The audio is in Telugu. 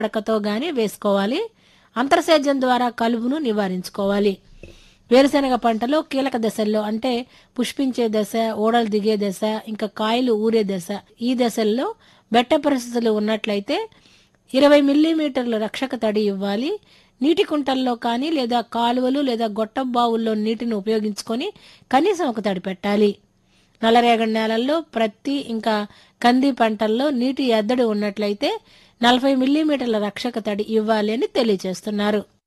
పడకతో గాని వేసుకోవాలి అంతర్సేద్యం ద్వారా కలుపును నివారించుకోవాలి వేరుశనగ పంటలో కీలక దశల్లో అంటే పుష్పించే దశ ఓడలు దిగే దశ ఇంకా కాయలు ఊరే దశ ఈ దశల్లో బెట్ట పరిస్థితులు ఉన్నట్లయితే ఇరవై మిల్లీమీటర్ల రక్షక తడి ఇవ్వాలి నీటి కుంటల్లో కానీ లేదా కాలువలు లేదా గొట్టం బావుల్లో నీటిని ఉపయోగించుకొని కనీసం ఒక తడి పెట్టాలి నల్లరేగడి నేలల్లో ప్రత్తి ఇంకా కంది పంటల్లో నీటి ఎద్దడి ఉన్నట్లయితే నలభై మిల్లీమీటర్ల రక్షక తడి ఇవ్వాలి అని తెలియజేస్తున్నారు